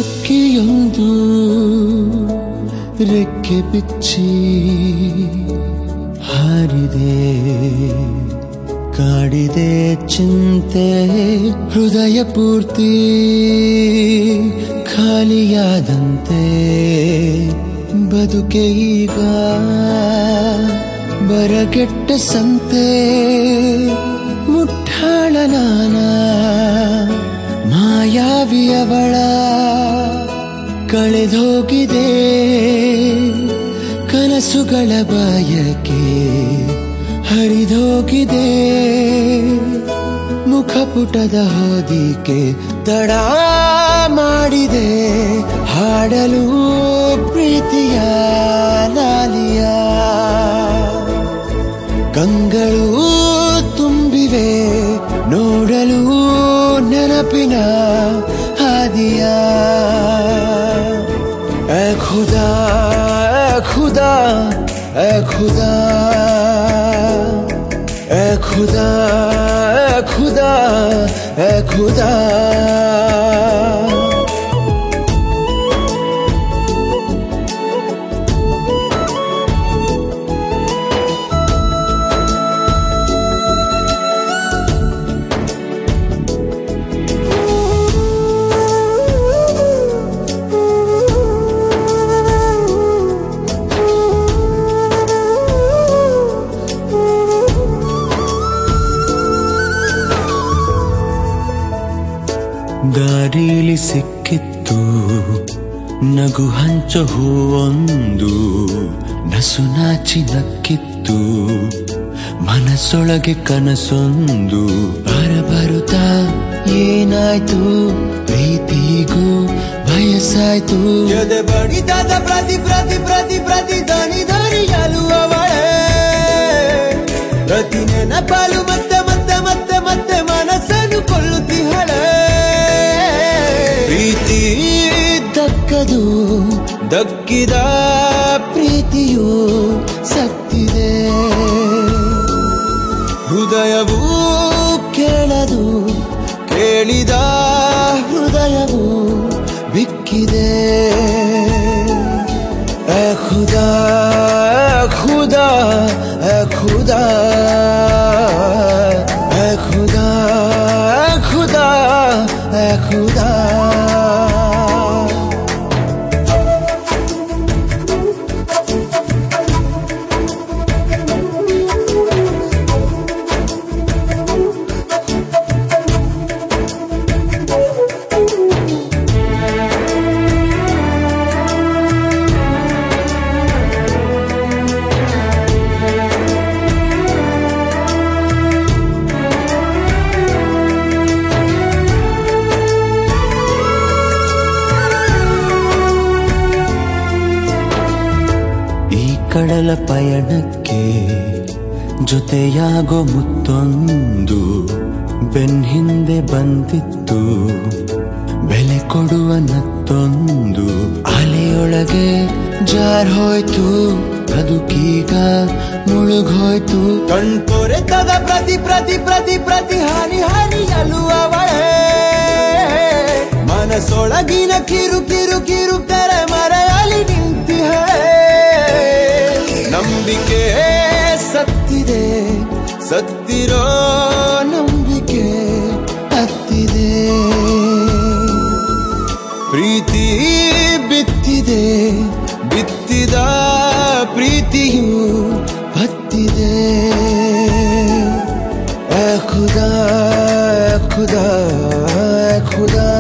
ಹಕ್ಕಿಯೊಂದು ರೆಕ್ಕೆ ಬಿಚ್ಚಿ ಹಾರಿದೆ ಕಾಡಿದೆ ಚಿಂತೆ ಹೃದಯ ಪೂರ್ತಿ ಖಾಲಿಯಾದಂತೆ ಬದುಕೆ ಈಗ ಬರಗೆಟ್ಟ ಸಂತೆ ಮುಠಾಳ ನಾನ ಮಾಯಾವಿಯವಳ ಕಳೆದೋಗಿದೆ ಕನಸುಗಳ ಬಾಯಕ್ಕೆ ಹರಿದೋಗಿದೆ ಮುಖಪುಟದ ಹೋದಿಕೆ ತಡ ಮಾಡಿದೆ ಹಾಡಲು ಪ್ರೀತಿಯ ನಾಲಿಯ ಕಂಗಳು ತುಂಬಿವೆ ನೋಡಲು ನೆನಪಿನ ಹಾದಿಯ ಎ ಖುದಾ ಎ ಖುದಾ ಎ ಖುದಾ ಎ ಖುದಾ ಎ ಖುದಾ ಎ ಖುದಾ ದಾರಿಲಿ ಸಿಕ್ಕಿತ್ತು ನಗು ಹಂಚ ಹೂವೊಂದು ನಸು ನಾಚಿ ನಕ್ಕಿತ್ತು ಮನಸ್ಸೊಳಗೆ ಕನಸೊಂದು ಬರಬರುತ್ತ ಏನಾಯ್ತು ಪ್ರೀತಿಗೂ ವಯಸ್ಸಾಯ್ತು ಎದೆ ಬಡಿತದ ಪ್ರತಿ ಪ್ರತಿ ಪ್ರತಿ ಪ್ರತಿ ಧ್ವನಿ ಧ್ವನಿಯಲು ಅವಳೇ ಪ್ರತಿ ನೆನಪಲು ಮತ್ತೆ ಮತ್ತೆ ಮತ್ತೆ ಮತ್ತೆ ಮನಸ್ಸನ್ನು ಕೊಲ್ಲುತ್ತಿಹಳೆ ಪ್ರೀತಿ ದಕ್ಕದು ದಕ್ಕಿದ ಪ್ರೀತಿಯು ಸತ್ತಿದೆ ಹೃದಯವೂ ಕೇಳದು ಕೇಳಿದ ಹೃದಯವು ಬಿಕ್ಕಿದೆ ಎ ಖುದಾ ಎ ಖುದಾ ಎ ಖುದಾ ಎ ಖುದಾ ಎ ಖುದಾ ಎ ಖುದಾ ಈ ಕಡಲ ಪಯಣಕ್ಕೆ ಜೊತೆಯಾಗೋ ಮುತ್ತೊಂದು ಬೆನ್ ಹಿಂದೆ ಬಂದಿತ್ತು ಬೆಲೆ ಕೊಡುವ ನತ್ತೊಂದು ಅಲೆಯೊಳಗೆ ಜಾರ್ ಹೋಯ್ತು ಬದುಕೀಗ ಮುಳುಗೋಯ್ತು ಕಣ್ಕೊರೆತದ ಪ್ರತಿ ಪ್ರತಿ ಪ್ರತಿ ಪ್ರತಿ ಹಾನಿ ಹಾನಿಯಲು ಅವಳೇ ಮನಸ್ಸೊಳಗಿನ ಕಿರು ಕಿರು ಕಿರು ತೆರೆ ಮರೆಯಲಿ ನಿಂತಿಹಳೆ ನಂಬಿಕೆ ಸತ್ತಿದೆ ಸತ್ತಿರೋ ನಂಬಿಕೆ ಹತ್ತಿದೆ ಪ್ರೀತಿ ಬಿತ್ತಿದೆ ಬಿತ್ತಿದ ಪ್ರೀತಿಯು ಹತ್ತಿದೆ ಎ ಖುದಾ ಎ ಖುದಾ ಎ ಖುದಾ